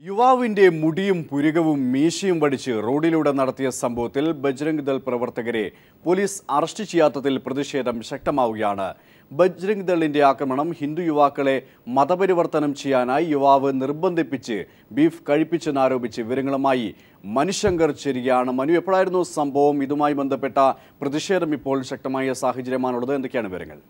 യുവാവിന്റെ മുടിയും പുരുകവും മീശയും വടിച്ച് റോഡിലൂടെ നടത്തിയ സംഭവത്തിൽ ബജ്രംഗ് ദൾ പ്രവർത്തകരെ പോലീസ് അറസ്റ്റ് ചെയ്യാത്തതിൽ പ്രതിഷേധം ശക്തമാവുകയാണ് ബജ്രംഗ് ദളിന്റെ ആക്രമണം ഹിന്ദു യുവാക്കളെ മതപരിവർത്തനം ചെയ്യാനായി യുവാവ് നിർബന്ധിപ്പിച്ച് ബീഫ് കഴിപ്പിച്ചെന്നാരോപിച്ച് വിവരങ്ങളുമായി മനുശങ്കർ ചേരുകയാണ് മനു എപ്പോഴായിരുന്നു സംഭവം ഇതുമായി ബന്ധപ്പെട്ട പ്രതിഷേധം ഇപ്പോൾ ശക്തമായ സാഹചര്യമാണുള്ളത് എന്തൊക്കെയാണ് വിവരങ്ങൾ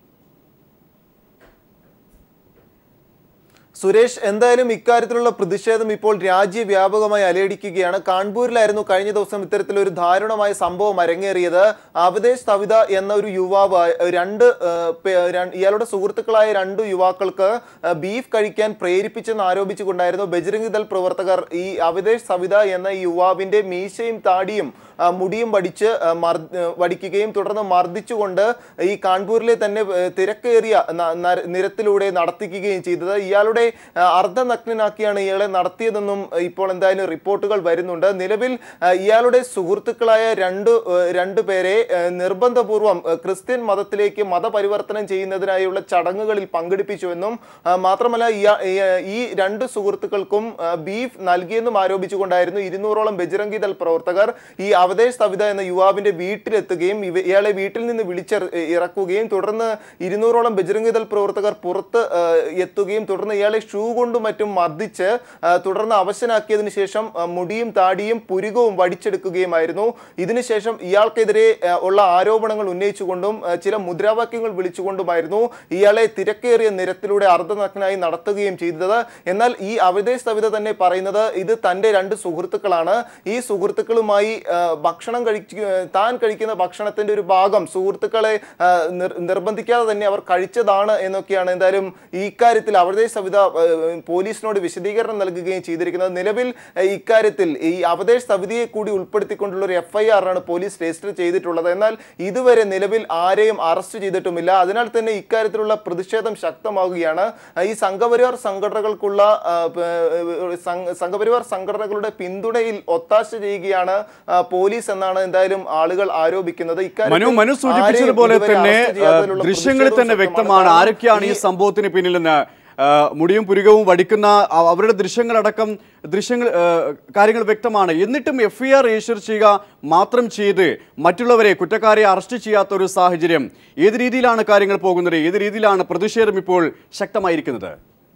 സുരേഷ് എന്തായാലും ഇക്കാര്യത്തിലുള്ള പ്രതിഷേധം ഇപ്പോൾ രാജ്യവ്യാപകമായി അലയടിക്കുകയാണ് കാൺപൂരിലായിരുന്നു കഴിഞ്ഞ ദിവസം ഇത്തരത്തിലൊരു ദാരുണമായ സംഭവം അരങ്ങേറിയത് അവതേഷ് തവിത എന്ന ഒരു യുവാവ് രണ്ട് ആ, പേ- ര- ഇയാളുടെ സുഹൃത്തുക്കളായ രണ്ട് യുവാക്കൾക്ക് ആ, ബീഫ് കഴിക്കാൻ പ്രേരിപ്പിച്ചെന്ന് ആരോപിച്ചുകൊണ്ടായിരുന്നു ബജരംഗ് ദൾ പ്രവർത്തകർ ഈ അവതേഷ് സവിത എന്ന ഈ യുവാവിന്റെ മീശയും താടിയും ആ, മുടിയും വടിച്ച് ആ, മർ- ആ, വടിക്കുകയും തുടർന്ന് മർദ്ദിച്ചുകൊണ്ട് ഈ കാൺപൂരിലെ തന്നെ ആ, തിരക്കേറിയ ന- നര- നിരത്തിലൂടെ നടത്തിക്കുകയും ചെയ്തത് ഇയാളുടെ ആ, അർദ്ധനഗ്നനാക്കിയാണ് ഇയാളെ നടത്തിയതെന്നും ആ, ഇപ്പോൾ എന്തായാലും റിപ്പോർട്ടുകൾ വരുന്നുണ്ട് നിലവിൽ ആ, ഇയാളുടെ സുഹൃത്തുക്കളായ രണ്ട് ആ, രണ്ട് പേരെ ആ, നിർബന്ധപൂർവം ആ, ക്രിസ്ത്യൻ മതത്തിലേക്ക് മതപരിവർത്തനം ചെയ്യുന്നതിനായുള്ള ചടങ്ങുകളിൽ പങ്കെടുപ്പിച്ചുവെന്നും ആ, മാത്രമല്ല ഇയാ- ഈ- ഈ രണ്ട് സുഹൃത്തുക്കൾക്കും ആ, ബീഫ് നൽകിയെന്നും ആരോപിച്ചുകൊണ്ടായിരുന്നു ഇരുന്നൂറോളം ബജരംഗി ദൾ പ്രവർത്തകർ ഈ അവതേഷ് തവിത എന്ന യുവാവിന്റെ വീട്ടിലെത്തുകയും ഇവ- ഇയാളെ വീട്ടിൽ നിന്ന് വിളിച്ചി ഇറക്കുകയും തുടർന്ന് ഇരുന്നൂറോളം ബജരംഗി ദൾ പ്രവർത്തകർ പുറത്ത് ആ, എത്തുകയും തുടർന്ന് ഇയാളെ ഷൂ കൊണ്ടും മറ്റും മർദ്ദിച്ച് ആ, തുടർന്ന് അവശനാക്കിയതിനു ശേഷം ആ, മുടിയും താടിയും പുരുകവും വടിച്ചെടുക്കുകയുമായിരുന്നു ഇതിനുശേഷം ഇയാൾക്കെതിരെ ആ, ഉള്ള ആരോപണങ്ങൾ ഉന്നയിച്ചുകൊണ്ടും ആ, ചില മുദ്രാവാക്യങ്ങൾ വിളിച്ചുകൊണ്ടുമായിരുന്നു ഇയാളെ തിരക്കേറിയ നിരത്തിലൂടെ അർദ്ധനഗ്നായി നടത്തുകയും ചെയ്തത് എന്നാൽ ഈ അവതേഷ് സവിത തന്നെ പറയുന്നത് ഇത് തന്റെ രണ്ട് സുഹൃത്തുക്കളാണ് ഈ സുഹൃത്തുക്കളുമായി ആ, ഭക്ഷണം കഴിക്കുക താൻ കഴിക്കുന്ന ഭക്ഷണത്തിന്റെ ഒരു ഭാഗം സുഹൃത്തുക്കളെ ആ, നിർ- നിർബന്ധിക്കാതെ തന്നെ അവർ കഴിച്ചതാണ് എന്നൊക്കെയാണ് എന്തായാലും ഈ ഇക്കാര്യത്തിൽ അവതേഷ് സവിത ആ, പോലീസിനോട് വിശദീകരണം നൽകുകയും ചെയ്തിരിക്കുന്നത് നിലവിൽ ആ, ഇക്കാര്യത്തിൽ ഈ അവതേഷ് സവിതയെ കൂടി ഉൾപ്പെടുത്തിക്കൊണ്ടുള്ള ഒരു എഫ് ഐ ആണ് പോലീസ് രജിസ്റ്റർ ചെയ്തിട്ടുള്ളത് എന്നാൽ ഇതുവരെ നിലവിൽ ആരെയും അറസ്റ്റ് ചെയ്തിട്ടുമില്ല അതിനാൽ തന്നെ ഇക്കാര്യത്തിലുള്ള പ്രതിഷേധം ശക്തമാവുകയാണ് ആ, ഈ സംഘപരിവാർ സംഘടനകൾക്കുള്ള ആ, പ- സംഘ- സംഘപരിവാർ സംഘടനകളുടെ പിന്തുണയിൽ ഒത്താശ ചെയ്യുകയാണ് ആ, പോലീസ് എന്നാണ് എന്തായാലും ആളുകൾ ആരോപിക്കുന്നത് മനു മനു സൂചിപ്പിച്ചതുപോലെ ആരെയും ഇതുവരെ തന്നെ അറസ്റ്റ് ചെയ്യാത്തതിലുള്ള ദൃശ്യങ്ങളിൽ തന്നെ പ്രതിഷേധവും വ്യക്തമാണ് ശക്തമാണ്. ആരൊക്കെയാണ് ഈ ഈ- സംഭവത്തിന് പിന്നിലെന്ന് ആ, മുടിയും പുരുകവും വടിക്കുന്ന അ- അവരുടെ ദൃശ്യങ്ങളടക്കം ദൃശ്യങ്ങൾ ആ, കാര്യങ്ങൾ വ്യക്തമാണ് എന്നിട്ടും എഫ് ഐ ആർ രജിസ്റ്റർ ചെയ്യുക മാത്രം ചെയ്ത് മറ്റുള്ളവരെ കുറ്റക്കാരെ അറസ്റ്റ് ചെയ്യാത്ത ഒരു സാഹചര്യം ഏത് രീതിയിലാണ് കാര്യങ്ങൾ പോകുന്നത് ഏത് രീതിയിലാണ് പ്രതിഷേധം ഇപ്പോൾ ശക്തമായിരിക്കുന്നത്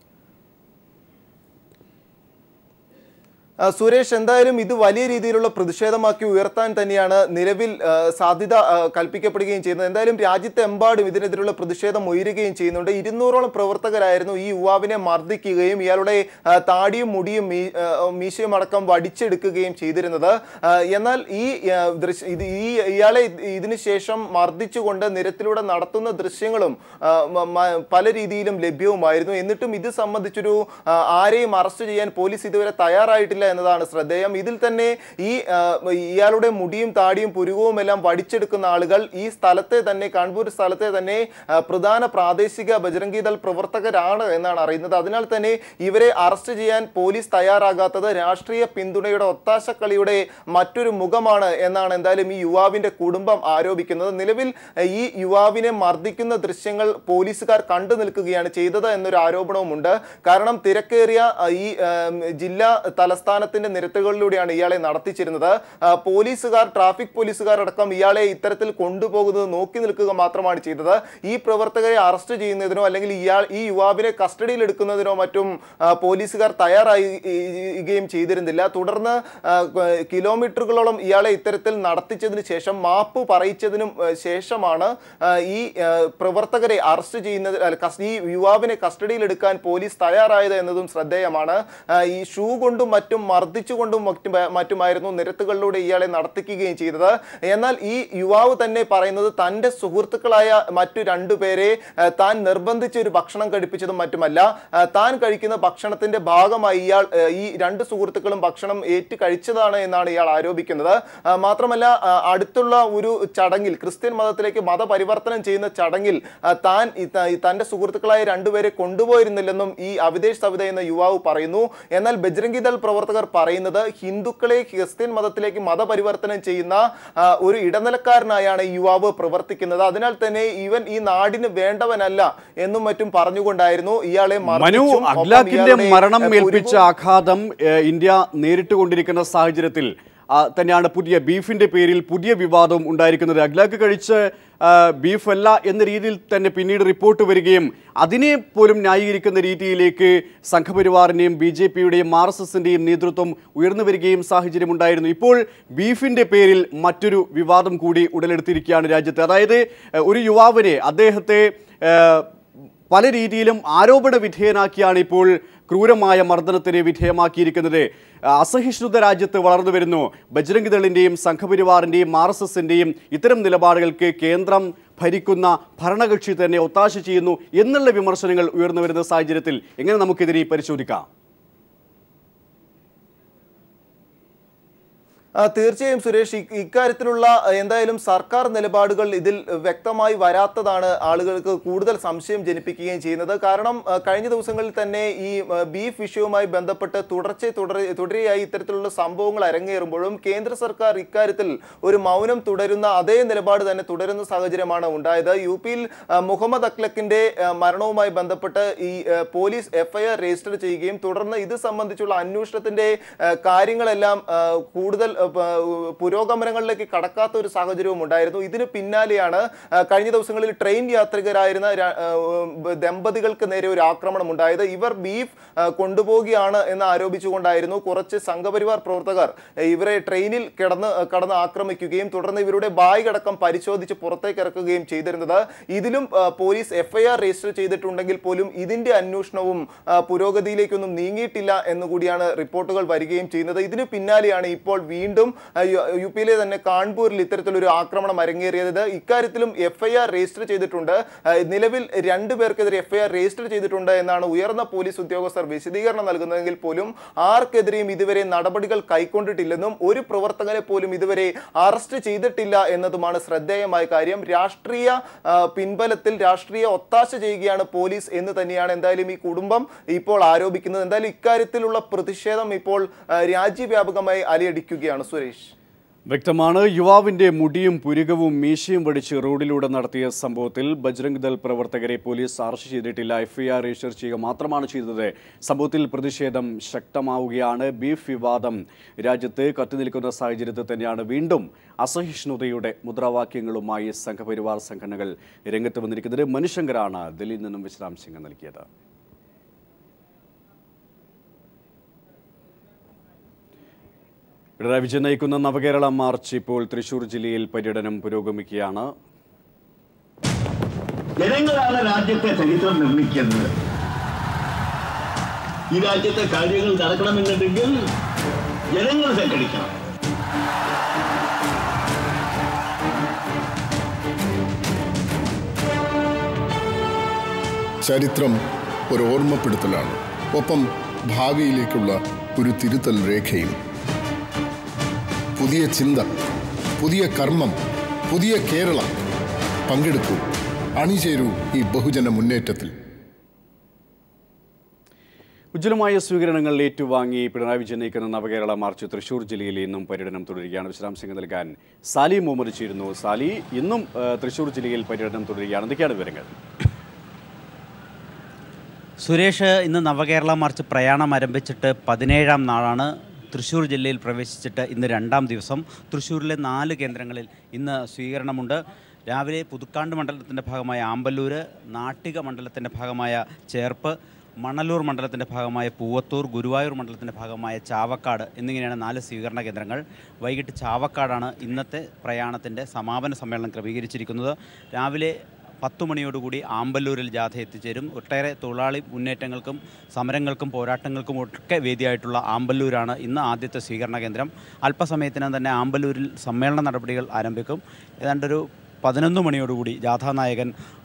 ആ, സുരേഷ് എന്തായാലും ഇത് വലിയ രീതിയിലുള്ള പ്രതിഷേധമാക്കി ഉയർത്താൻ തന്നെയാണ് നിലവിൽ ആ, സാധ്യത ആ, കൽപ്പിക്കപ്പെടുകയും ചെയ്യുന്നത് എന്തായാലും രാജ്യത്തെമ്പാടും ഇതിനെതിരെയുള്ള പ്രതിഷേധം ഉയരുകയും ചെയ്യുന്നുണ്ട് ഇരുന്നൂറോളം പ്രവർത്തകരായിരുന്നു ഈ യുവാവിനെ മർദ്ദിക്കുകയും ഇയാളുടെ ആ, താടിയും മുടിയും മീ- ആ, മീശയും അടക്കം വടിച്ചെടുക്കുകയും ചെയ്തിരുന്നത് ആ, എന്നാൽ ഈ ആ, ദൃശ്യ ഇത് ഈ ഇയാളെ ഇതിനു ശേഷം മർദ്ദിച്ചുകൊണ്ട് നിരത്തിലൂടെ നടത്തുന്ന ദൃശ്യങ്ങളും ആ, മ- മ- പല രീതിയിലും ലഭ്യവുമായിരുന്നു എന്നിട്ടും ഇത് സംബന്ധിച്ചൊരു ആ, ആരെയും അറസ്റ്റ് ചെയ്യാൻ പോലീസ് ഇതുവരെ തയ്യാറായിട്ടില്ല എന്നതാണ് ശ്രദ്ധേയം ഇതിൽ തന്നെ ഈ ആ, ഇയാളുടെ മുടിയും താടിയും പുരുകവും എല്ലാം വടിച്ചെടുക്കുന്ന ആളുകൾ ഈ സ്ഥലത്തെ തന്നെ കാൺപൂർ സ്ഥലത്തെ തന്നെ ആ, പ്രധാന പ്രാദേശിക ബജരംഗി ദൾ പ്രവർത്തകരാണ് എന്നാണ് അറിയുന്നത് അതിനാൽ തന്നെ ഇവരെ അറസ്റ്റ് ചെയ്യാൻ പോലീസ് തയ്യാറാകാത്തത് രാഷ്ട്രീയ പിന്തുണയുടെ ഒത്താശക്കളിയുടെ മറ്റൊരു മുഖമാണ് എന്നാണ് എന്തായാലും ഈ യുവാവിന്റെ കുടുംബം ആരോപിക്കുന്നത് നിലവിൽ ആ, ഈ യുവാവിനെ മർദ്ദിക്കുന്ന ദൃശ്യങ്ങൾ പോലീസുകാർ കണ്ടു നിൽക്കുകയാണ് ചെയ്തത് എന്നൊരു ആരോപണവുമുണ്ട് കാരണം തിരക്കേറിയ ആ, ഈ ആം, ജില്ലാ തലസ്ഥാനത്തിന്റെ നിരത്തുകളിലൂടെയാണ് ഇയാളെ നടത്തിച്ചിരുന്നത് ആ, പോലീസുകാർ ട്രാഫിക് പോലീസുകാർ അടക്കം ഇയാളെ ഇത്തരത്തിൽ കൊണ്ടുപോകുന്നത് നോക്കി നിൽക്കുക മാത്രമാണ് ചെയ്തത് ഈ പ്രവർത്തകരെ അറസ്റ്റ് ചെയ്യുന്നതിനോ അല്ലെങ്കിൽ ഇയാൾ ഈ യുവാവിനെ കസ്റ്റഡിയിൽ എടുക്കുന്നതിനോ മറ്റും ആ, പോലീസുകാർ തയ്യാറാവുകയും ചെയ്തിരുന്നില്ല തുടർന്ന് ആ, കിലോമീറ്ററുകളോളം ഇയാളെ ഇത്തരത്തിൽ നടത്തിച്ചതിന് ശേഷം മാപ്പ് പറയിച്ചതിനും ആ, ശേഷമാണ് ആ, ഈ ആ, പ്രവർത്തകരെ അറസ്റ്റ് ചെയ്യുന്നത് അല്ല, കസ്- ഈ യുവാവിനെ കസ്റ്റഡിയിൽ എടുക്കാൻ പോലീസ് തയ്യാറായത് എന്നതും ശ്രദ്ധേയമാണ് ആ, ഈ ഷൂ കൊണ്ടും മറ്റും മർദ്ദിച്ചുകൊണ്ടും മറ്റും മറ്റുമായിരുന്നു നിരത്തുകളിലൂടെ ഇയാളെ നടത്തിക്കുകയും ചെയ്തത് എന്നാൽ ഈ യുവാവ് തന്നെ പറയുന്നത് തന്റെ സുഹൃത്തുക്കളായ മറ്റു രണ്ടുപേരെ ആ, താൻ നിർബന്ധിച്ച് ഒരു ഭക്ഷണം കഴിപ്പിച്ചതും മറ്റുമല്ല ആ, താൻ കഴിക്കുന്ന ഭക്ഷണത്തിന്റെ ഭാഗമായി ഇയാൾ ആ, ഈ രണ്ട് സുഹൃത്തുക്കളും ഭക്ഷണം ഏറ്റു കഴിച്ചതാണ് എന്നാണ് ഇയാൾ ആരോപിക്കുന്നത് ആ, മാത്രമല്ല ആ, അടുത്തുള്ള ഒരു ചടങ്ങിൽ ക്രിസ്ത്യൻ മതത്തിലേക്ക് മതപരിവർത്തനം ചെയ്യുന്ന ചടങ്ങിൽ ആ, താൻ ഈ ത- ഈ തന്റെ സുഹൃത്തുക്കളായ രണ്ടുപേരെ കൊണ്ടുപോയിരുന്നില്ലെന്നും ഈ അവിദേശ് സവിത എന്ന യുവാവ് പറയുന്നു എന്നാൽ ബജ്രംഗി ദൾ പ്രവർത്തകർ പ്രവർത്തകർ പറയുന്നത് ഹിന്ദുക്കളെ ക്രിസ്ത്യൻ മതത്തിലേക്ക് മതപരിവർത്തനം ചെയ്യുന്ന ആ, ഒരു ഇടനിലക്കാരനായാണ് ഈ യുവാവ് പ്രവർത്തിക്കുന്നത് അതിനാൽ തന്നെ ഇവൻ ഈ നാടിന് വേണ്ടവനല്ല എന്നും മറ്റും പറഞ്ഞുകൊണ്ടായിരുന്നു ഇയാളെ മനു മർദ്ദിച്ചും, ഒപ്പം അഖ്ലാഖിന്റെ ഇയാളുടെ, മരണം ഏ, ഏൽപ്പിച്ച പുരുകു- ആഘാതം ഏ, ഇന്ത്യ നേരിട്ടുകൊണ്ടിരിക്കുന്ന സാഹചര്യത്തിൽ ആ, തന്നെയാണ് പുതിയ ബീഫിന്റെ പേരിൽ പുതിയ വിവാദവും ഉണ്ടായിരിക്കുന്നത് അഖ്ലാഖ് കഴിച്ച് ആ, ബീഫല്ല എന്ന രീതിയിൽ തന്നെ പിന്നീട് റിപ്പോർട്ട് വരികയും അതിനെ പോലും ന്യായീകരിക്കുന്ന രീതിയിലേക്ക് സംഘപരിവാറിന്റെയും ബി ജെ പിയുടെയും ആർ എസ് എസിന്റെയും നേതൃത്വം ഉയർന്നു വരികയും സാഹചര്യം ഉണ്ടായിരുന്നു ഇപ്പോൾ ബീഫിന്റെ പേരിൽ മറ്റൊരു വിവാദം കൂടി ഉടലെടുത്തിരിക്കുകയാണ് രാജ്യത്ത് അതായത് ഏ, ഒരു യുവാവിനെ അദ്ദേഹത്തെ ഏ, പല രീതിയിലും ആരോപണ വിധേയനാക്കിയാണ് ഇപ്പോൾ ക്രൂരമായ മർദ്ദനത്തിന് വിധേയമാക്കിയിരിക്കുന്നത് അസഹിഷ്ണുത രാജ്യത്ത് വളർന്നു വരുന്നു ബജ്രംഗ് ദളിൻ്റെയും സംഘപരിവാറിൻ്റെയും ആർ എസ് എസിൻ്റെയും ഇത്തരം നിലപാടുകൾക്ക് കേന്ദ്രം ഭരിക്കുന്ന ഭരണകക്ഷി തന്നെ ഒത്താശ ചെയ്യുന്നു എന്നുള്ള വിമർശനങ്ങൾ ഉയർന്നു വരുന്ന സാഹചര്യത്തിൽ എങ്ങനെ നമുക്കിതിനെ പരിശോധിക്കാം ആ, തീർച്ചയായും സുരേഷ് ഇ- ഇക്കാര്യത്തിലുള്ള അഹ്, എന്തായാലും സർക്കാർ നിലപാടുകൾ ഇതിൽ വ്യക്തമായി വരാത്തതാണ് ആളുകൾക്ക് കൂടുതൽ സംശയം ജനിപ്പിക്കുകയും ചെയ്യുന്നത് കാരണം അഹ്, കഴിഞ്ഞ ദിവസങ്ങളിൽ തന്നെ ഈ അഹ്, ബീഫ് വിഷയവുമായി ബന്ധപ്പെട്ട് തുടർച്ച തുടർ തുടരെയായി ഇത്തരത്തിലുള്ള സംഭവങ്ങൾ അരങ്ങേറുമ്പോഴും കേന്ദ്ര സർക്കാർ ഇക്കാര്യത്തിൽ ഒരു മൗനം തുടരുന്ന അതേ നിലപാട് തന്നെ തുടരുന്ന സാഹചര്യമാണ് ഉണ്ടായത് യു പിയിൽ അഹ്, മുഹമ്മദ് അക്ലക്കിന്റെ അഹ്, മരണവുമായി ബന്ധപ്പെട്ട് ഈ അഹ്, പോലീസ് എഫ്ഐആർ രജിസ്റ്റർ ചെയ്യുകയും തുടർന്ന് ഇത് സംബന്ധിച്ചുള്ള അന്വേഷണത്തിന്റെ അഹ്, കാര്യങ്ങളെല്ലാം അഹ്, കൂടുതൽ അഹ്, പ- പുരോഗമനങ്ങളിലേക്ക് കടക്കാത്ത ഒരു സാഹചര്യവും ഉണ്ടായിരുന്നു ഇതിന് പിന്നാലെയാണ് അഹ്, കഴിഞ്ഞ ദിവസങ്ങളിൽ ട്രെയിൻ യാത്രികരായിരുന്ന ര- അഹ്, ദമ്പതികൾക്ക് നേരെ ഒരു ആക്രമണം ഉണ്ടായത് ഇവർ ബീഫ് അഹ്, കൊണ്ടുപോവുകയാണ് എന്ന് ആരോപിച്ചുകൊണ്ടായിരുന്നു കുറച്ച് സംഘപരിവാർ പ്രവർത്തകർ അഹ്, ഇവരെ ട്രെയിനിൽ കിടന്ന് അഹ്, കടന്ന് ആക്രമിക്കുകയും തുടർന്ന് ഇവരുടെ ബാഗ് അടക്കം പരിശോധിച്ച് പുറത്തേക്ക് ഇറക്കുകയും ചെയ്തിരുന്നത് ഇതിലും അഹ്, പോലീസ് എഫ്ഐആർ രജിസ്റ്റർ ചെയ്തിട്ടുണ്ടെങ്കിൽ പോലും ഇതിന്റെ അന്വേഷണവും അഹ്, പുരോഗതിയിലേക്കൊന്നും നീങ്ങിയിട്ടില്ല എന്നുകൂടിയാണ് റിപ്പോർട്ടുകൾ വരികയും ചെയ്യുന്നത് ഇതിന് പിന്നാലെയാണ് ഇപ്പോൾ വീണ്ടും അഹ്, യു- യു പിയിലെ തന്നെ കാൺപൂരിൽ ഇത്തരത്തിലൊരു ആക്രമണം അരങ്ങേറിയത് ഇക്കാര്യത്തിലും എഫ്ഐആർ രജിസ്റ്റർ ചെയ്തിട്ടുണ്ട് അഹ്, നിലവിൽ രണ്ടു പേർക്കെതിരെ എഫ്ഐആർ രജിസ്റ്റർ ചെയ്തിട്ടുണ്ട് എന്നാണ് ഉയർന്ന പോലീസ് ഉദ്യോഗസ്ഥർ വിശദീകരണം നൽകുന്നതെങ്കിൽ പോലും ആർക്കെതിരെയും ഇതുവരെ നടപടികൾ കൈക്കൊണ്ടിട്ടില്ലെന്നും ഒരു പ്രവർത്തകനെ പോലും ഇതുവരെ അറസ്റ്റ് ചെയ്തിട്ടില്ല എന്നതുമാണ് ശ്രദ്ധേയമായ കാര്യം രാഷ്ട്രീയ ആ, പിൻബലത്തിൽ രാഷ്ട്രീയ ഒത്താശ ചെയ്യുകയാണ് പോലീസ് എന്ന് തന്നെയാണ് എന്തായാലും ഈ കുടുംബം ഇപ്പോൾ ആരോപിക്കുന്നത് എന്തായാലും ഇക്കാര്യത്തിലുള്ള പ്രതിഷേധം ഇപ്പോൾ ആ, രാജ്യവ്യാപകമായി അലയടിക്കുകയാണ് സുരേഷ് വ്യക്തമാണ് യുവാവിന്റെ മുടിയും പുരികവും മീശയും വടിച്ച് റോഡിലൂടെ നടത്തിയ സംഭവത്തിൽ ബജ്രംഗ് ദൾ പ്രവർത്തകരെ പോലീസ് അറസ്റ്റ് ചെയ്തിട്ടില്ല എഫ്ഐആർ രജിസ്റ്റർ ചെയ്യുക മാത്രമാണ് ചെയ്തത് സംഭവത്തിൽ പ്രതിഷേധം ശക്തമാവുകയാണ് ബീഫ് വിവാദം രാജ്യത്ത് കത്തിനിൽക്കുന്ന സാഹചര്യത്തിൽ തന്നെയാണ് വീണ്ടും അസഹിഷ്ണുതയുടെ മുദ്രാവാക്യങ്ങളുമായി സംഘപരിവാർ സംഘടനകൾ രംഗത്ത് വന്നിരിക്കുന്നത് മനുശങ്കരാണ് ദില്ലിയിൽ നിന്നും വിശദാംശങ്ങൾ നൽകിയത് പിണറായി വിജയൻ നയിക്കുന്ന നവകേരള മാർച്ച് ഇപ്പോൾ തൃശൂർ ജില്ലയിൽ പര്യടനം പുരോഗമിക്കുകയാണ് ജനങ്ങളാണ് രാജ്യത്തെ ചരിത്രം നിർമ്മിക്കുന്നത് ഈ രാജ്യത്തെ കാര്യങ്ങൾ നടക്കണമെന്നുണ്ടെങ്കിൽ ജനങ്ങൾ സംഘടിക്കണം ചരിത്രം ഒരു ഓർമ്മപ്പെടുത്തലാണ് ഒപ്പം ഭാവിയിലേക്കുള്ള ഒരു തിരുത്തൽ രേഖയും പുതിയ ചിന്ത പുതിയ കർമ്മം പുതിയ കേരളം പങ്കെടുക്കൂ അണിചേരൂ ഈ ബഹുജന മുന്നേറ്റത്തിൽ ഉജ്ജ്വലമായ സ്വീകരണങ്ങൾ ഏറ്റുവാങ്ങി പിണറായി വിജയൻ നയിക്കുന്ന നവകേരള മാർച്ച് തൃശൂർ ജില്ലയിൽ ഇന്നും പര്യടനം തുടരുകയാണ് വിശദാംശങ്ങൾ നൽകാൻ സാലി മുഹമ്മദ് ചേരുന്നു സാലി ഇന്നും ആ, തൃശൂർ ജില്ലയിൽ പര്യടനം തുടരുകയാണ് എന്തൊക്കെയാണ് വിവരങ്ങൾ സുരേഷ് ഇന്ന് നവകേരള മാർച്ച് പ്രയാണം ആരംഭിച്ചിട്ട് പതിനേഴാം നാളാണ് തൃശ്ശൂർ ജില്ലയിൽ പ്രവേശിച്ചിട്ട് ഇന്ന് രണ്ടാം ദിവസം തൃശ്ശൂരിലെ നാല് കേന്ദ്രങ്ങളിൽ ഇന്ന് സ്വീകരണമുണ്ട് രാവിലെ പുതുക്കാണ്ട് മണ്ഡലത്തിൻ്റെ ഭാഗമായ ആമ്പല്ലൂർ നാട്ടിക മണ്ഡലത്തിൻ്റെ ഭാഗമായ ചേർപ്പ് മണലൂർ മണ്ഡലത്തിൻ്റെ ഭാഗമായ പൂവത്തൂർ ഗുരുവായൂർ മണ്ഡലത്തിൻ്റെ ഭാഗമായ ചാവക്കാട് എന്നിങ്ങനെയാണ് നാല് സ്വീകരണ കേന്ദ്രങ്ങൾ വൈകിട്ട് ചാവക്കാടാണ് ഇന്നത്തെ പ്രയാണത്തിൻ്റെ സമാപന സമ്മേളനം ക്രമീകരിച്ചിരിക്കുന്നത് രാവിലെ പത്തു മണിയോടുകൂടി ആമ്പല്ലൂരിൽ ജാഥ എത്തിച്ചേരും ഒട്ടേറെ തൊഴിലാളി മുന്നേറ്റങ്ങൾക്കും സമരങ്ങൾക്കും പോരാട്ടങ്ങൾക്കും ഒക്കെ വേദിയായിട്ടുള്ള ആമ്പല്ലൂരാണ് ഇന്ന് ആദ്യത്തെ സ്വീകരണ കേന്ദ്രം അല്പസമയത്തിനകം തന്നെ ആമ്പല്ലൂരിൽ സമ്മേളന നടപടികൾ ആരംഭിക്കും ഏതാണ്ടൊരു പതിനൊന്ന് മണിയോടുകൂടി ജാഥാനായകൻ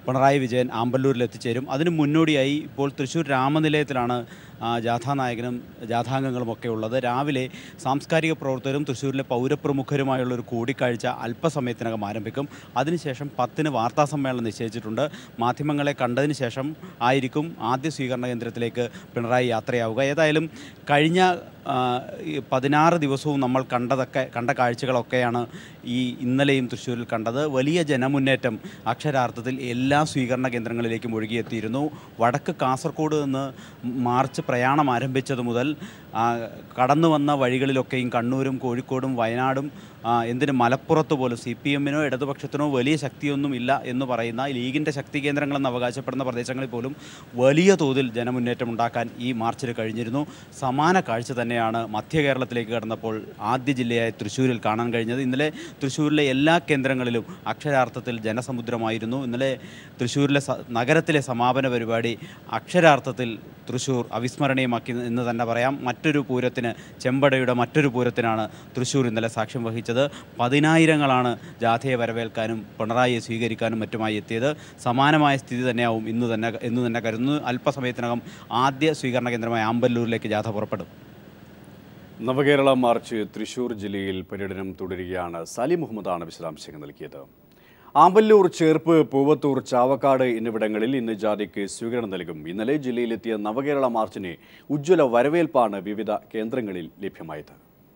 പിണറായി വിജയൻ ആമ്പല്ലൂരിൽ എത്തിച്ചേരും അതിന് മുന്നോടിയായി ഇപ്പോൾ തൃശ്ശൂർ രാമനിലയത്തിലാണ് ആ, ജാഥാനായകനും ജാഥാംഗങ്ങളും ഒക്കെ ഉള്ളത് രാവിലെ സാംസ്കാരിക പ്രവർത്തകരും തൃശ്ശൂരിലെ പൗരപ്രമുഖരുമായുള്ള ഒരു കൂടിക്കാഴ്ച അല്പസമയത്തിനകം ആരംഭിക്കും അതിനുശേഷം പത്തിന് വാർത്താ സമ്മേളനം നിശ്ചയിച്ചിട്ടുണ്ട് മാധ്യമങ്ങളെ കണ്ടതിന് ശേഷം ആയിരിക്കും ആദ്യ സ്വീകരണ കേന്ദ്രത്തിലേക്ക് പിണറായി യാത്രയാവുക ഏതായാലും കഴിഞ്ഞ ആ, ഈ പതിനാറ് ദിവസവും നമ്മൾ കണ്ടതൊക്കെ കണ്ട കാഴ്ചകളൊക്കെയാണ് ഈ ഇന്നലെയും തൃശ്ശൂരിൽ കണ്ടത് വലിയ ജനമുന്നേറ്റം അക്ഷരാർത്ഥത്തിൽ എല്ലാ സ്വീകരണ കേന്ദ്രങ്ങളിലേക്കും ഒഴുകിയെത്തിയിരുന്നു വടക്ക് കാസർഗോഡ് നിന്ന് മാർച്ച് പ്രയാണം ആരംഭിച്ചത് മുതൽ ആ, കടന്നു വന്ന വഴികളിലൊക്കെയും കണ്ണൂരും കോഴിക്കോടും വയനാടും ആ, എന്തിന് മലപ്പുറത്ത് പോലും സി പി എമ്മിനോ ഇടതുപക്ഷത്തിനോ വലിയ ശക്തിയൊന്നും ഇല്ല എന്ന് പറയുന്ന ലീഗിൻ്റെ ശക്തി കേന്ദ്രങ്ങളെന്ന് അവകാശപ്പെടുന്ന പ്രദേശങ്ങളിൽ പോലും വലിയ തോതിൽ ജനമുന്നേറ്റം ഉണ്ടാക്കാൻ ഈ മാർച്ചിൽ കഴിഞ്ഞിരുന്നു സമാന കാഴ്ച തന്നെയാണ് മധ്യ കേരളത്തിലേക്ക് കടന്നപ്പോൾ ആദ്യ ജില്ലയായ തൃശ്ശൂരിൽ കാണാൻ കഴിഞ്ഞത് ഇന്നലെ തൃശ്ശൂരിലെ എല്ലാ കേന്ദ്രങ്ങളിലും അക്ഷരാർത്ഥത്തിൽ ജനസമുദ്രമായിരുന്നു ഇന്നലെ തൃശ്ശൂരിലെ സ- നഗരത്തിലെ സമാപന പരിപാടി അക്ഷരാർത്ഥത്തിൽ തൃശ്ശൂർ അവിസ്മരണീയമാക്കി എന്ന് തന്നെ പറയാം മറ്റൊരു പൂരത്തിന് ചെമ്പടയുടെ മറ്റൊരു പൂരത്തിനാണ് തൃശ്ശൂർ ഇന്നലെ സാക്ഷ്യം വഹിച്ചത് പതിനായിരങ്ങളാണ് ജാഥയെ വരവേൽക്കാനും പിണറായിയെ സ്വീകരിക്കാനും മറ്റുമായി എത്തിയത് സമാനമായ സ്ഥിതി തന്നെയാവും ഇന്ന് തന്നെ എന്ന് തന്നെ കരുതുന്നു അല്പസമയത്തിനകം ആദ്യ സ്വീകരണ കേന്ദ്രമായ ആമ്പല്ലൂരിലേക്ക് ജാഥ പുറപ്പെടും നവകേരള മാർച്ച് തൃശൂർ ജില്ലയിൽ പര്യടനം തുടരുകയാണ് സാലി മുഹമ്മദാണ് വിശദാംശങ്ങൾ നൽകിയത് ആമ്പല്ലൂർ ചേർപ്പ് പൂവത്തൂർ ചാവക്കാട് എന്നിവിടങ്ങളിൽ ഇന്ന് ജാതിക്ക് സ്വീകരണം നൽകും ഇന്നലെ ജില്ലയിലെത്തിയ നവകേരള മാർച്ചിന് ഉജ്ജ്വല വരവേൽപ്പാണ് വിവിധ കേന്ദ്രങ്ങളിൽ ലഭ്യമായത്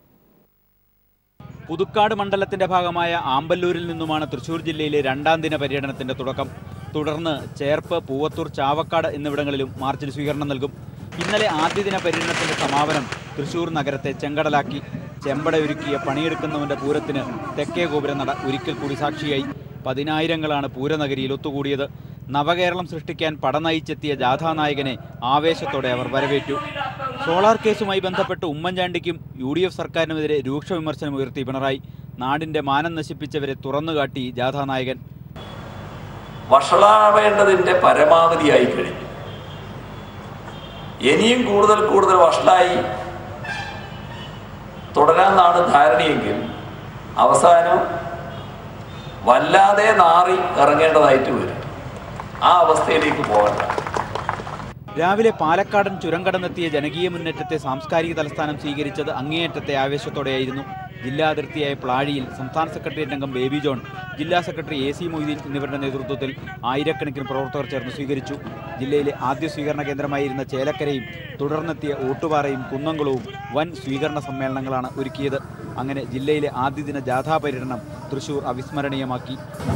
പുതുക്കാട് മണ്ഡലത്തിന്റെ ഭാഗമായ ആമ്പല്ലൂരിൽ നിന്നുമാണ് തൃശൂർ ജില്ലയിലെ രണ്ടാം ദിന പര്യടനത്തിന്റെ തുടക്കം തുടർന്ന് ചേർപ്പ് പൂവത്തൂർ ചാവക്കാട് എന്നിവിടങ്ങളിലും മാർച്ചിൽ സ്വീകരണം നൽകും ഇന്നലെ ആദ്യ ദിന പര്യടനത്തിന്റെ സമാപനം തൃശൂർ നഗരത്തെ ചെങ്കടലാക്കി ചെമ്പടയൊരുക്കിയ പണിയെടുക്കുന്നവന്റെ പൂരത്തിന് തെക്കേ ഗോപുരനട ഒരിക്കൽ കൂടി സാക്ഷിയായി പതിനായിരങ്ങളാണ് പൂരനഗരിയിൽ ഒത്തുകൂടിയത് നവകേരളം സൃഷ്ടിക്കാൻ പടനയിച്ചെത്തിയ ജാഥാനായകനെ ആവേശത്തോടെ അവർ വരവേറ്റു സോളാർ കേസുമായി ബന്ധപ്പെട്ട് ഉമ്മൻചാണ്ടിക്കും യു ഡി എഫ് സർക്കാരിനുമെതിരെ രൂക്ഷ വിമർശനം ഉയർത്തി പിണറായി നാടിന്റെ മാനം നശിപ്പിച്ചവരെ തുറന്നുകാട്ടി ജാഥാനായകൻ വഷളാവേണ്ടതിൻ്റെ പരമാവധിയായി കഴിഞ്ഞു ഇനിയും കൂടുതൽ കൂടുതൽ വഷളായി തുടരാന്നാണ് ധാരണയെങ്കിൽ അവസാനം വല്ലാതെ നാറി ഇറങ്ങേണ്ടതായിട്ട് വരും ആ അവസ്ഥയിലേക്ക് പോകണ്ട രാവിലെ പാലക്കാടൻ ചുരം കടന്നെത്തിയ ജനകീയ മുന്നേറ്റത്തെ സാംസ്കാരിക തലസ്ഥാനം സ്വീകരിച്ചത് അങ്ങേയറ്റത്തെ ആവേശത്തോടെയായിരുന്നു ജില്ലാ അതിർത്തിയായ പ്ലാഴിയിൽ സംസ്ഥാന സെക്രട്ടേറിയറ്റ് അംഗം ബേബി ജോൺ ജില്ലാ സെക്രട്ടറി എ സി മൊയ്തീൻ എന്നിവരുടെ നേതൃത്വത്തിൽ ആയിരക്കണക്കിന് പ്രവർത്തകർ ചേർന്ന് സ്വീകരിച്ചു ജില്ലയിലെ ആദ്യ സ്വീകരണ കേന്ദ്രമായിരുന്ന ചേലക്കരയും തുടർന്നെത്തിയ ഓട്ടുപാറയും കുന്നംകുളവും വൻ സ്വീകരണ സമ്മേളനങ്ങളാണ് ഒരുക്കിയത് അങ്ങനെ ജില്ലയിലെ ആദ്യ ദിന ജാഥാ പര്യടനം തൃശൂർ അവിസ്മരണീയമാക്കി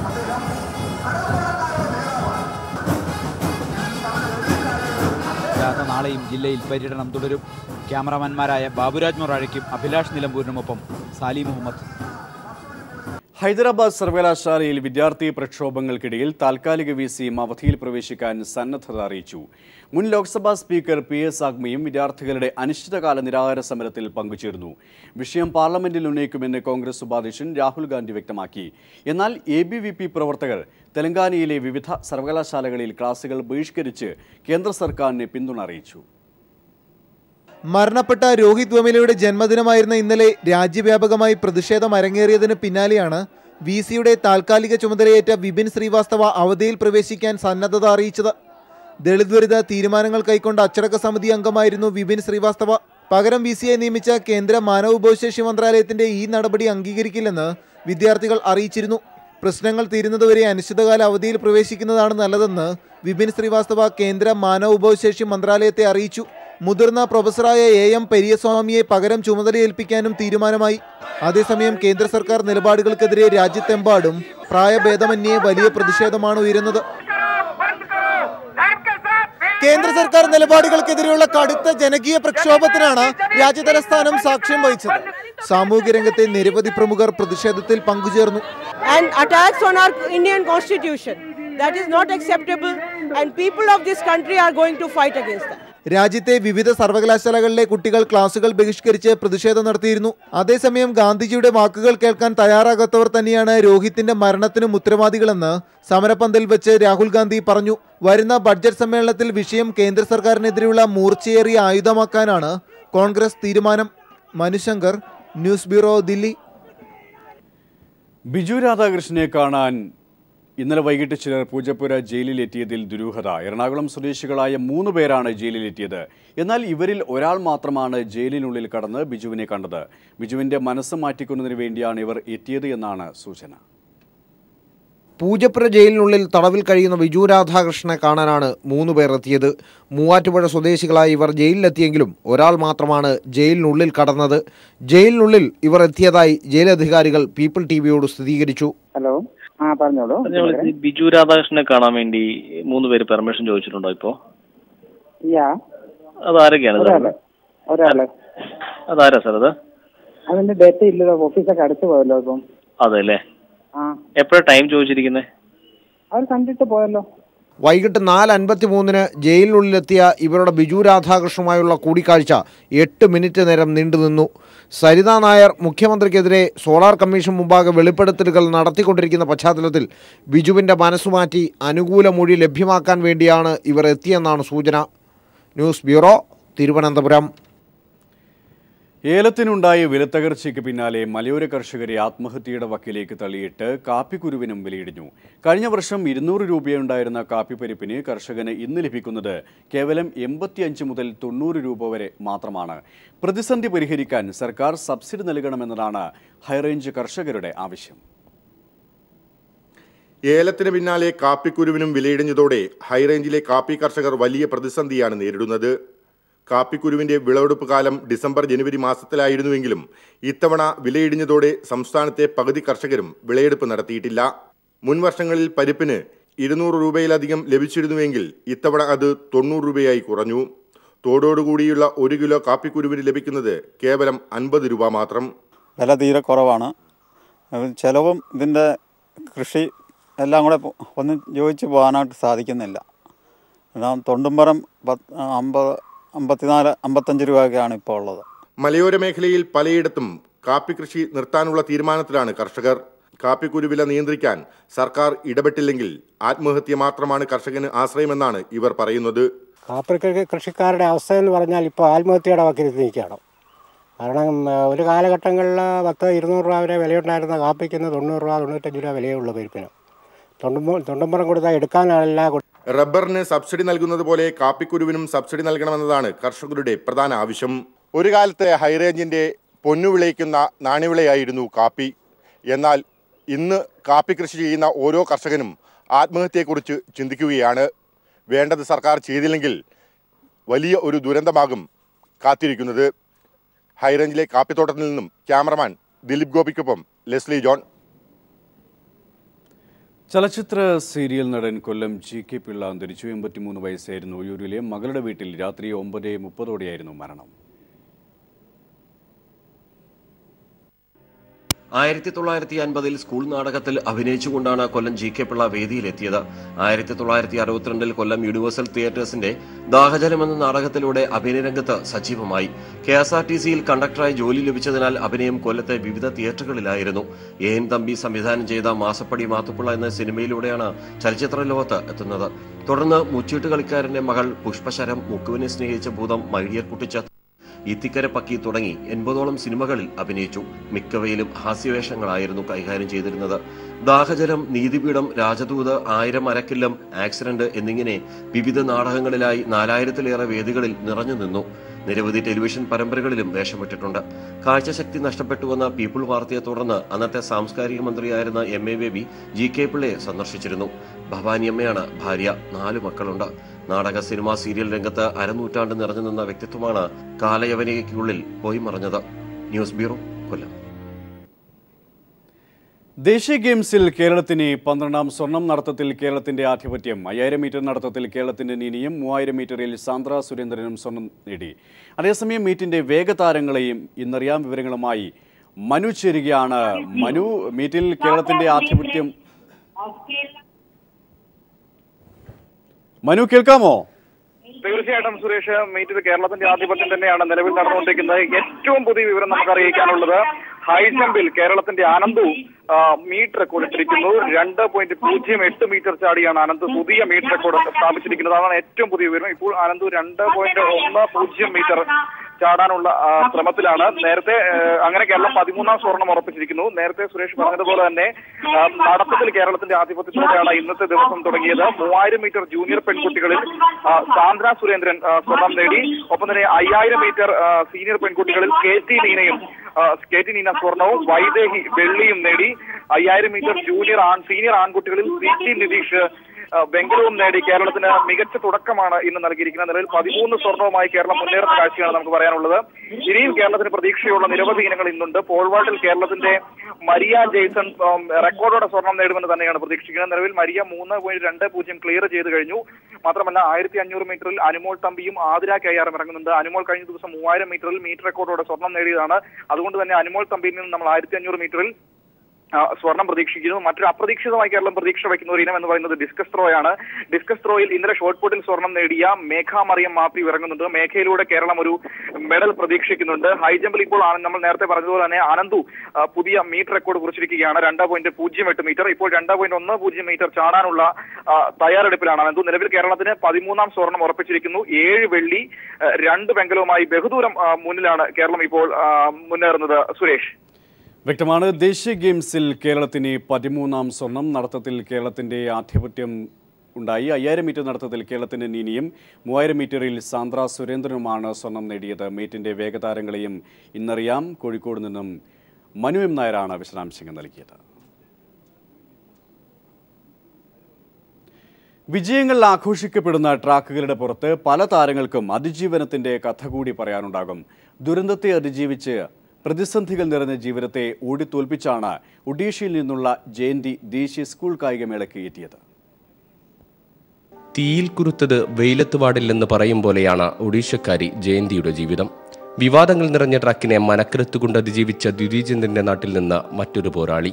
ജാഥ നാളെയും ജില്ലയിൽ പര്യടനം തുടരും ക്യാമറാമാൻമാരായ ബാബുരാജ് മൊറാഴയ്ക്കും അഭിലാഷ് നിലമ്പൂരിനുമൊപ്പം സാലി മുഹമ്മദ് ഹൈദരാബാദ് സർവകലാശാലയിൽ വിദ്യാർത്ഥി പ്രക്ഷോഭങ്ങൾക്കിടയിൽ താൽക്കാലിക വി സിയും അവധിയിൽ പ്രവേശിക്കാൻ സന്നദ്ധത അറിയിച്ചു മുൻ ലോക്സഭാ സ്പീക്കർ പി എസ് ആഗ്മയും വിദ്യാർത്ഥികളുടെ അനിശ്ചിതകാല നിരാഹാര സമരത്തിൽ പങ്കുചേർന്നു വിഷയം പാർലമെന്റിൽ ഉന്നയിക്കുമെന്ന് കോൺഗ്രസ് ഉപാധ്യക്ഷൻ രാഹുൽ ഗാന്ധി വ്യക്തമാക്കി എന്നാൽ എ ബി വി പി പ്രവർത്തകർ തെലങ്കാനയിലെ വിവിധ സർവകലാശാലകളിൽ ക്ലാസുകൾ ബഹിഷ്കരിച്ച് കേന്ദ്ര സർക്കാരിന് പിന്തുണ അറിയിച്ചു മരണപ്പെട്ട രോഹിത് വെമിലയുടെ ജന്മദിനമായിരുന്ന ഇന്നലെ രാജ്യവ്യാപകമായി പ്രതിഷേധം അരങ്ങേറിയതിന് പിന്നാലെയാണ് വി സിയുടെ താൽക്കാലിക ചുമതലയേറ്റ വിപിൻ ശ്രീവാസ്തവ അവധിയിൽ പ്രവേശിക്കാൻ സന്നദ്ധത അറിയിച്ചത് ദളിത് വിരുദ്ധ തീരുമാനങ്ങൾ കൈക്കൊണ്ട അച്ചടക്ക സമിതി അംഗമായിരുന്നു വിപിൻ ശ്രീവാസ്തവ പകരം വി സിയെ നിയമിച്ച കേന്ദ്ര മാനവവിഭവശേഷി മന്ത്രാലയത്തിന്റെ ഈ നടപടി അംഗീകരിക്കില്ലെന്ന് വിദ്യാർത്ഥികൾ അറിയിച്ചിരുന്നു പ്രശ്നങ്ങൾ തീരുന്നതുവരെ അനിശ്ചിതകാല അവധിയിൽ പ്രവേശിക്കുന്നതാണ് നല്ലതെന്ന് വിപിൻ ശ്രീവാസ്തവ കേന്ദ്ര മാനവവിഭവശേഷി മന്ത്രാലയത്തെ അറിയിച്ചു മുതിർന്ന പ്രൊഫസറായ എ എം പെരിയസ്വാമിയെ പകരം ചുമതലയേൽപ്പിക്കാനും തീരുമാനമായി അതേസമയം കേന്ദ്ര സർക്കാർ നിലപാടുകൾക്കെതിരെ രാജ്യത്തെമ്പാടും പ്രായഭേദമന്യേ വലിയ പ്രതിഷേധമാണ് ഉയരുന്നത് കേന്ദ്ര സർക്കാർ നിലപാടുകൾക്കെതിരെയുള്ള കടുത്ത ജനകീയ പ്രക്ഷോഭത്തിനാണ് രാജ്യതലസ്ഥാനം സാക്ഷ്യം വഹിച്ചത് സാമൂഹ്യ രംഗത്തെ നിരവധി പ്രമുഖർ പ്രതിഷേധത്തിൽ പങ്കുചേർന്നു and attacks on our Indian constitution. That is not acceptable, and people of this country are going to fight against that. രാജ്യത്തെ വിവിധ സർവകലാശാലകളിലെ കുട്ടികൾ ക്ലാസുകൾ ബഹിഷ്കരിച്ച് പ്രതിഷേധം നടത്തിയിരുന്നു അതേസമയം ഗാന്ധിജിയുടെ വാക്കുകൾ കേൾക്കാൻ തയ്യാറാകാത്തവർ തന്നെയാണ് രോഹിത്തിന്റെ മരണത്തിനും ഉത്തരവാദികളെന്ന് സമരപന്തൽ വെച്ച് രാഹുൽ ഗാന്ധി പറഞ്ഞു വരുന്ന ബഡ്ജറ്റ് സമ്മേളനത്തിൽ വിഷയം കേന്ദ്ര സർക്കാരിനെതിരെയുള്ള മൂർച്ചയേറിയ ആയുധമാക്കാനാണ് കോൺഗ്രസ് തീരുമാനം മനുശങ്കർ ന്യൂസ് ബ്യൂറോ ദില്ലി ബിജു രാധാകൃഷ്ണനെ കാണാൻ ഇന്നലെ വൈകിട്ട് ചിലർ പൂജപ്പുര ജയിലിലെത്തിയതിൽ ദുരൂഹത എറണാകുളം സ്വദേശികളായ മൂന്ന് പേരാണ് ജയിലിലെത്തിയത് എന്നാൽ ഇവരിൽ ഒരാൾ മാത്രമാണ് ജയിലിനുള്ളിൽ കടന്ന് ബിജുവിനെ കണ്ടത് ബിജുവിന്റെ മനസ്സ് മാറ്റിക്കുന്നതിന് വേണ്ടിയാണ് ഇവർ എത്തിയത് എന്നാണ് സൂചന പൂജപ്പുര ജയിലിനുള്ളിൽ തടവിൽ കഴിയുന്ന വിജു രാധാകൃഷ്ണനെ കാണാനാണ് മൂന്ന് പേർ എത്തിയത് മൂവാറ്റുപുഴ സ്വദേശികളായ ഇവർ ജയിലിലെത്തിയെങ്കിലും ഒരാൾ മാത്രമാണ് ജയിലിനുള്ളിൽ കടന്നത് ജയിലിനുള്ളിൽ ഇവർ എത്തിയതായി ജയിലധികാരികൾ പീപ്പിൾ ടി വിയോട് സ്ഥിരീകരിച്ചു ഹലോ ആ പറഞ്ഞോളൂ ഞങ്ങൾ ഈ ബിജു രാധാകൃഷ്ണനെ കാണാൻ വേണ്ടി മൂന്ന് പേര് പെർമിഷൻ ചോദിച്ചിട്ടുണ്ടോ ഇപ്പോ യാ അത് ആരൊക്കെയാണ് സാർ ഒരാള് ഒരാള് അതാരാ സാർ അത് അതിന്റെ ഡേറ്റ് ഇല്ലല്ലോ ഓഫീസൊക്കെ അടച്ചു പോയല്ലോ ഇപ്പം അതെ അല്ലേ ആ എപ്പോഴാ ടൈം ചോദിച്ചിരിക്കുന്നത് അവർ കണ്ടിട്ട് പോയല്ലോ വൈകിട്ട് നാല് അൻപത്തി മൂന്നിന് ജയിലിനുള്ളിലെത്തിയ ഇവരുടെ ബിജു രാധാകൃഷ്ണനുമായുള്ള കൂടിക്കാഴ്ച എട്ട് മിനിറ്റ് നേരം നീണ്ടുനിന്നു സരിത നായർ മുഖ്യമന്ത്രിക്കെതിരെ സോളാർ കമ്മീഷൻ മുമ്പാകെ വെളിപ്പെടുത്തലുകൾ നടത്തിക്കൊണ്ടിരിക്കുന്ന പശ്ചാത്തലത്തിൽ ബിജുവിൻ്റെ മനസ്സുമാറ്റി അനുകൂല മൊഴി ലഭ്യമാക്കാൻ വേണ്ടിയാണ് ഇവർ എത്തിയെന്നാണ് സൂചന ന്യൂസ് ബ്യൂറോ തിരുവനന്തപുരം ഏലത്തിനുണ്ടായ വിലത്തകർച്ചയ്ക്ക് പിന്നാലെ മലയോര കർഷകരെ ആത്മഹത്യയുടെ വക്കിലേക്ക് തള്ളിയിട്ട് കാപ്പിക്കുരുവിനും വിലയിടിഞ്ഞു കഴിഞ്ഞ വർഷം ഇരുന്നൂറ് രൂപയുണ്ടായിരുന്ന കാപ്പിപ്പരിപ്പിന് കർഷകന് ഇന്ന് ലഭിക്കുന്നത് കേവലം എൺപത്തിയഞ്ച് മുതൽ തൊണ്ണൂറ് രൂപ വരെ മാത്രമാണ് പ്രതിസന്ധി പരിഹരിക്കാൻ സർക്കാർ സബ്സിഡി നൽകണമെന്നതാണ് ഹൈറേഞ്ച് കർഷകരുടെ ആവശ്യം ഏലത്തിന് പിന്നാലെ കാപ്പിക്കുരുവിനും വിലയിടിഞ്ഞതോടെ ഹൈറേഞ്ചിലെ കാപ്പി കർഷകർ വലിയ പ്രതിസന്ധിയാണ് നേരിടുന്നത് കാപ്പിക്കുരുവിന്റെ വിളവെടുപ്പ് കാലം ഡിസംബർ ജനുവരി മാസത്തിലായിരുന്നുവെങ്കിലും ഇത്തവണ വിലയിടിഞ്ഞതോടെ സംസ്ഥാനത്തെ പകുതി കർഷകരും വിളയെടുപ്പ് നടത്തിയിട്ടില്ല മുൻ വർഷങ്ങളിൽ പരിപ്പിന് ഇരുന്നൂറ് രൂപയിലധികം ലഭിച്ചിരുന്നുവെങ്കിൽ ഇത്തവണ അത് തൊണ്ണൂറ് രൂപയായി കുറഞ്ഞു തോടോടുകൂടിയുള്ള ഒരു കിലോ കാപ്പിക്കുരുവിന് ലഭിക്കുന്നത് കേവലം അൻപത് രൂപ മാത്രം വില തീരെ കുറവാണ് അത് ചെലവും ഇതിൻ്റെ കൃഷി എല്ലാം കൂടെ പൊ- ഒന്ന് യോജിച്ച് പോകാനായിട്ട് സാധിക്കുന്നില്ല കാരണം തൊണ്ടുംപുറം പത്ത് അമ്പത് അമ്പത്തിനാല് അമ്പത്തഞ്ച് രൂപയൊക്കെയാണ് ഇപ്പോൾ ഉള്ളത് മലയോര മേഖലയിൽ പലയിടത്തും കാപ്പി കൃഷി നിർത്താനുള്ള തീരുമാനത്തിലാണ് കർഷകർ കാപ്പിക്കുരു വില നിയന്ത്രിക്കാൻ സർക്കാർ ഇടപെട്ടില്ലെങ്കിൽ ആത്മഹത്യ മാത്രമാണ് കർഷകന് ആശ്രയമെന്നാണ് ഇവർ പറയുന്നത് കാപ്പി കൃഷി- കൃഷിക്കാരുടെ അവസ്ഥ എന്ന് പറഞ്ഞാൽ ഇപ്പോൾ ആത്മഹത്യയുടെ വക്കിൽ നിൽക്കുകയാണ് കാരണം ആ, ഒരു കാലഘട്ടങ്ങളിൽ പത്ത് ഇരുന്നൂറ് രൂപ വരെ വിലയുണ്ടായിരുന്ന കാപ്പിക്ക് തൊണ്ണൂറ് രൂപ തൊണ്ണൂറ്റഞ്ച് രൂപ വിലയുള്ള പരിപ്പിന് തൊണ്ടുമ്പോ തൊണ്ടുമ്പുറം കൊടുത്താൽ എടുക്കാനല്ല കൊടു- റബ്ബറിന് സബ്സിഡി നൽകുന്നത് പോലെ കാപ്പിക്കുരുവിനും സബ്സിഡി നൽകണമെന്നതാണ് കർഷകരുടെ പ്രധാന ആവശ്യം ഒരു കാലത്ത് ഹൈറേഞ്ചിന്റെ പൊന്നു വിളയിക്കുന്ന നാണ്യവിളയായിരുന്നു കാപ്പി എന്നാൽ ഇന്ന് കാപ്പി കൃഷി ചെയ്യുന്ന ഓരോ കർഷകനും ആത്മഹത്യയെക്കുറിച്ച് ചിന്തിക്കുകയാണ് വേണ്ടത് സർക്കാർ ചെയ്തില്ലെങ്കിൽ വലിയ ഒരു ദുരന്തമാകും കാത്തിരിക്കുന്നത് ഹൈറേഞ്ചിലെ കാപ്പിത്തോട്ടത്തിൽ നിന്നും ക്യാമറമാൻ ദിലീപ് ഗോപിക്കൊപ്പം ലെസ്ലി ജോൺ ചലച്ചിത്ര സീരിയൽ നടൻ കൊല്ലം ജി കെ പിള്ള അന്തരിച്ചു എൺപത്തിമൂന്ന് വയസ്സായിരുന്നു ഒയൂരിലെ മകളുടെ വീട്ടിൽ രാത്രി ഒമ്പത് മുപ്പതോടെയായിരുന്നു മരണം ആയിരത്തി തൊള്ളായിരത്തി അൻപതിൽ സ്കൂൾ നാടകത്തിൽ അഭിനയിച്ചുകൊണ്ടാണ് കൊല്ലം ജി കെ പിള്ള വേദിയിലെത്തിയത് ആയിരത്തി തൊള്ളായിരത്തി അറുപത്തിരണ്ടിൽ കൊല്ലം യൂണിവേഴ്സൽ തിയേറ്റേഴ്സിന്റെ ദാഹജലം എന്ന നാടകത്തിലൂടെ അഭിനയരംഗത്ത് സജീവമായി കെ എസ് ആർ ടി സിയിൽ കണ്ടക്ടറായി ജോലി ലഭിച്ചതിനാൽ അഭിനയം കൊല്ലത്തെ വിവിധ തിയേറ്ററുകളിലായിരുന്നു എ എൻ തമ്പി സംവിധാനം ചെയ്ത മാസപ്പടി മാത്തുപ്പിള്ള എന്ന സിനിമയിലൂടെയാണ് ചലച്ചിത്ര ലോകത്ത് എത്തുന്നത് തുടർന്ന് മുച്ചീട്ട് കളിക്കാരന്റെ മകൾ പുഷ്പശരം മുക്കുവിനെ സ്നേഹിച്ച ഭൂതം മൈഡിയർ കുട്ടിച്ച ഇത്തിക്കര പക്കി തുടങ്ങി എൺപതോളം സിനിമകളിൽ അഭിനയിച്ചു മിക്കവയിലും ഹാസ്യവേഷങ്ങളായിരുന്നു കൈകാര്യം ചെയ്തിരുന്നത് ദാഹജലം നീതിപീഠം രാജദൂത് ആയിരം അരക്കില്ലം ആക്സിഡന്റ് എന്നിങ്ങനെ വിവിധ നാടകങ്ങളിലായി നാലായിരത്തിലേറെ വേദികളിൽ നിറഞ്ഞു നിന്നു നിരവധി ടെലിവിഷൻ പരമ്പരകളിലും വേഷമിട്ടിട്ടുണ്ട് കാഴ്ചശക്തി നഷ്ടപ്പെട്ടുവെന്ന പീപ്പിൾ വാർത്തയെ തുടർന്ന് അന്നത്തെ സാംസ്കാരിക മന്ത്രിയായിരുന്ന M A Baby G K പിള്ളയെ സന്ദർശിച്ചിരുന്നു ഭവാനിയമ്മയാണ് ഭാര്യ നാല് മക്കളുണ്ട് നാടക സിനിമ സീരിയൽ രംഗത്ത് അരനൂറ്റാണ്ട് നിറഞ്ഞു നിന്ന വ്യക്തിത്വമാണ് കാലയവനികയ്ക്കുള്ളിൽ പോയി മറഞ്ഞത് ന്യൂസ് ബ്യൂറോ കൊല്ലം ദേശീയ ഗെയിംസിൽ കേരളത്തിന് പന്ത്രണ്ടാം സ്വർണം നടത്തത്തിൽ കേരളത്തിന്റെ ആധിപത്യം അയ്യായിരം മീറ്റർ നടത്തത്തിൽ കേരളത്തിന്റെ നീനിയും മൂവായിരം മീറ്ററിൽ സാന്ദ്ര സുരേന്ദ്രനും സ്വർണം നേടി അതേസമയം മീറ്റിന്റെ വേഗതാരങ്ങളെയും ഇന്നറിയാം വിവരങ്ങളുമായി മനു ചേരുകയാണ് മനു മീറ്റിൽ കേരളത്തിന്റെ ആധിപത്യം മനു കേൾക്കാമോ തീർച്ചയായിട്ടും സുരേഷ് മീറ്റിൽ കേരളത്തിന്റെ ആധിപത്യം തന്നെയാണ് നിലവിൽ നടന്നുകൊണ്ടിരിക്കുന്നത് ഏറ്റവും പുതിയ വിവരം നമുക്ക് അറിയിക്കാനുള്ളത് ഹൈ ജമ്പിൽ കേരളത്തിന്റെ ആനന്ദു ആ, മീറ്റ് റെക്കോർഡ് ഇട്ടിരിക്കുന്നു രണ്ട് പോയിന്റ് പൂജ്യം എട്ട് മീറ്റർ ചാടിയാണ് ആനന്ദ് പുതിയ മീറ്റ് റെക്കോർഡ് സ്ഥാപിച്ചിരിക്കുന്നത് അതാണ് ഏറ്റവും പുതിയ വിവരം ഇപ്പോൾ ആനന്ദ് രണ്ട് പോയിന്റ് ഒന്ന് പൂജ്യം മീറ്റർ ചാടാനുള്ള ആ, ശ്രമത്തിലാണ് നേരത്തെ ആ, അങ്ങനെ കേരളം പതിമൂന്നാം സ്വർണം ഉറപ്പിച്ചിരിക്കുന്നു നേരത്തെ സുരേഷ് പറഞ്ഞതുപോലെ തന്നെ ആ, നടത്തത്തിൽ കേരളത്തിന്റെ ആധിപത്യത്തോടെയാണ് ഇന്നത്തെ ദിവസം തുടങ്ങിയത് മൂവായിരം മീറ്റർ ജൂനിയർ പെൺകുട്ടികളിൽ ആ, സാന്ദ്ര സുരേന്ദ്രൻ ആ, സ്വർണം നേടി ഒപ്പം തന്നെ അയ്യായിരം മീറ്റർ ആ, സീനിയർ പെൺകുട്ടികളിൽ കെ ടി നീനയും ആ, കെ ടി നീന സ്വർണവും വൈദേഹി വെള്ളിയും നേടി അയ്യായിരം മീറ്റർ ജൂനിയർ ആൺ സീനിയർ ആൺകുട്ടികളിൽ സി ടി നിതീഷ് ആ, വെങ്കലവും നേടി കേരളത്തിന് മികച്ച തുടക്കമാണ് ഇന്ന് നൽകിയിരിക്കുന്നത് നിലവിൽ പതിമൂന്ന് സ്വർണവുമായി കേരളം മുന്നേറുന്ന കാഴ്ചയാണ് നമുക്ക് പറയാനുള്ളത് ഇനിയും കേരളത്തിന് പ്രതീക്ഷയുള്ള നിരവധി ഇനങ്ങൾ ഇന്നുണ്ട് പോൾവാൾട്ടിൽ കേരളത്തിന്റെ മരിയ ജെയ്സൺ ഉം, റെക്കോർഡോടെ സ്വർണം നേടുമെന്ന് തന്നെയാണ് പ്രതീക്ഷിക്കുന്നത് നിലവിൽ മരിയ മൂന്ന് പോയിന്റ് രണ്ട് പൂജ്യം ക്ലിയർ ചെയ്ത് കഴിഞ്ഞു മാത്രമല്ല ആയിരത്തി അഞ്ഞൂറ് മീറ്ററിൽ അനുമോൾ തമ്പിയും ആതിര കയ്യാറും ഇറങ്ങുന്നുണ്ട് അനുമോൾ കഴിഞ്ഞ ദിവസം മൂവായിരം മീറ്ററിൽ മീറ്റർ റെക്കോർഡോടെ സ്വർണം നേടിയതാണ് അതുകൊണ്ട് തന്നെ അനുമോൾ തമ്പിയിൽ നിന്ന് നമ്മൾ ആയിരത്തി അഞ്ഞൂറ് മീറ്ററിൽ ആ, സ്വർണം പ്രതീക്ഷിക്കുന്നു മറ്റൊരു അപ്രതീക്ഷിതമായി കേരളം പ്രതീക്ഷ വയ്ക്കുന്ന ഒരു ഇനം എന്ന് പറയുന്നത് ഡിസ്കസ് ത്രോയാണ് ഡിസ്കസ് ത്രോയിൽ ഇന്നലെ ഷോർട്ട് പുട്ടിൽ സ്വർണം നേടിയ മേഘ മറിയം മാത്യു ഇറങ്ങുന്നുണ്ട് മേഘയിലൂടെ കേരളം ഒരു മെഡൽ പ്രതീക്ഷിക്കുന്നുണ്ട് ഹൈ ജമ്പിൽ ഇപ്പോൾ ആ- നമ്മൾ നേരത്തെ പറഞ്ഞതുപോലെ തന്നെ ആനന്ദു ആ, പുതിയ മീറ്റർ റെക്കോർഡ് കുറിച്ചിരിക്കുകയാണ് രണ്ട് പോയിന്റ് പൂജ്യം എട്ട് മീറ്റർ ഇപ്പോൾ രണ്ട് പോയിന്റ് ഒന്ന് പൂജ്യം മീറ്റർ ചാടാനുള്ള ആ, തയ്യാറെടുപ്പിലാണ് ആനന്ദു നിലവിൽ കേരളത്തിന് പതിമൂന്നാം സ്വർണം ഉറപ്പിച്ചിരിക്കുന്നു ഏഴ് വെള്ളി ആ, രണ്ട് വെങ്കലവുമായി ബഹുദൂരം ആ, മുന്നിലാണ് കേരളം ഇപ്പോൾ ആ, മുന്നേറുന്നത് സുരേഷ് വ്യക്തമാണ് ദേശീയ ഗെയിംസിൽ കേരളത്തിന് പതിമൂന്നാം സ്വർണം നടത്തത്തിൽ കേരളത്തിന്റെ ആധിപത്യം ഉണ്ടായി അയ്യായിരം മീറ്റർ നടത്തത്തിൽ കേരളത്തിന്റെ നീനിയും മൂവായിരം മീറ്ററിൽ സാന്ദ്ര സുരേന്ദ്രനുമാണ് സ്വർണം നേടിയത് മീറ്റിന്റെ വേഗതാരങ്ങളെയും ഇന്നറിയാം കോഴിക്കോട് നിന്നും മനു എം നായരാണ് വിശദാംശങ്ങൾ നൽകിയത് വിജയങ്ങൾ ആഘോഷിക്കപ്പെടുന്ന ട്രാക്കുകളുടെ പുറത്ത് പല താരങ്ങൾക്കും അതിജീവനത്തിന്റെ കഥ കൂടി പറയാനുണ്ടാകും ദുരന്തത്തെ അതിജീവിച്ച് പ്രതിസന്ധികൾ നിറഞ്ഞ ജീവിതത്തെ ഓടിത്തോൽപ്പിച്ചാണ് ഒഡീഷയിൽ നിന്നുള്ള ജയന്തി ദേശീയ സ്കൂൾ കായികമേളയ്ക്ക് എത്തിയത് തീയിൽ കുരുത്തത് വെയിലത്ത് പാടില്ലെന്ന് പറയും പോലെയാണ് ഒഡീഷക്കാരി ജയന്തിയുടെ ജീവിതം വിവാദങ്ങൾ നിറഞ്ഞ ട്രക്കിനെ മനക്കരുത്തുകൊണ്ട് അതിജീവിച്ച ദ്വിതീചന്ദ്രന്റെ നാട്ടിൽ നിന്ന് മറ്റൊരു പോരാളി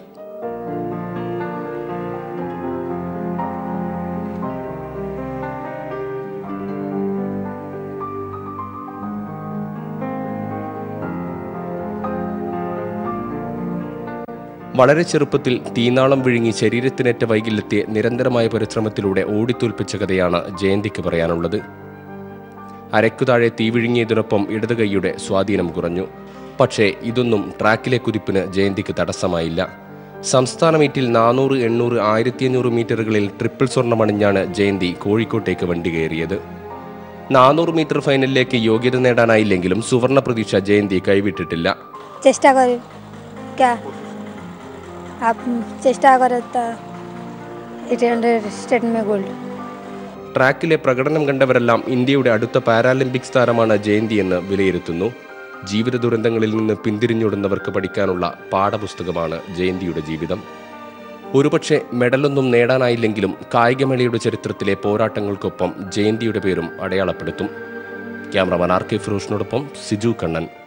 വളരെ ചെറുപ്പത്തിൽ തീനാളം വിഴുങ്ങി ശരീരത്തിനേറ്റ വൈകല്യത്തെ നിരന്തരമായ പരിശ്രമത്തിലൂടെ ഓടിത്തോൽപ്പിച്ച കഥയാണ് ജയന്തിക്ക് പറയാനുള്ളത് അരക്കു താഴെ തീ വിഴുങ്ങിയതിനൊപ്പം ഇടത് കൈയുടെ സ്വാധീനം കുറഞ്ഞു പക്ഷേ ഇതൊന്നും ട്രാക്കിലെ കുതിപ്പിന് ജയന്തിക്ക് തടസ്സമായില്ല സംസ്ഥാന മീറ്റിൽ നാനൂറ് എണ്ണൂറ് ആയിരത്തി അഞ്ഞൂറ് മീറ്ററുകളിൽ ട്രിപ്പിൾ സ്വർണ്ണമണിഞ്ഞാണ് ജയന്തി കോഴിക്കോട്ടേക്ക് വണ്ടി കയറിയത് നാനൂറ് മീറ്റർ ഫൈനലിലേക്ക് യോഗ്യത നേടാനായില്ലെങ്കിലും സുവർണ പ്രതീക്ഷ ജയന്തി കൈവിട്ടിട്ടില്ല चेष्टा करें क्या आप चेष्टा करें तो एट हंड्रेड स्टेट में गोल्ड ട്രാക്കിലെ പ്രകടനം കണ്ടവരെല്ലാം ഇന്ത്യയുടെ അടുത്ത പാരാലിമ്പിക്സ് താരമാണ് ജയന്തിയെന്ന് വിലയിരുത്തുന്നു ജീവിത ദുരന്തങ്ങളിൽ നിന്ന് പിന്തിരിഞ്ഞോടുന്നവർക്ക് പഠിക്കാനുള്ള പാഠപുസ്തകമാണ് ജയന്തിയുടെ ജീവിതം ഒരുപക്ഷെ മെഡലൊന്നും നേടാനായില്ലെങ്കിലും കായികമേളയുടെ ചരിത്രത്തിലെ പോരാട്ടങ്ങൾക്കൊപ്പം ജയന്തിയുടെ പേരും അടയാളപ്പെടുത്തും ക്യാമറമാൻ ആർ കെ ഫിറോഷിനോടൊപ്പം സിജു കണ്ണൻ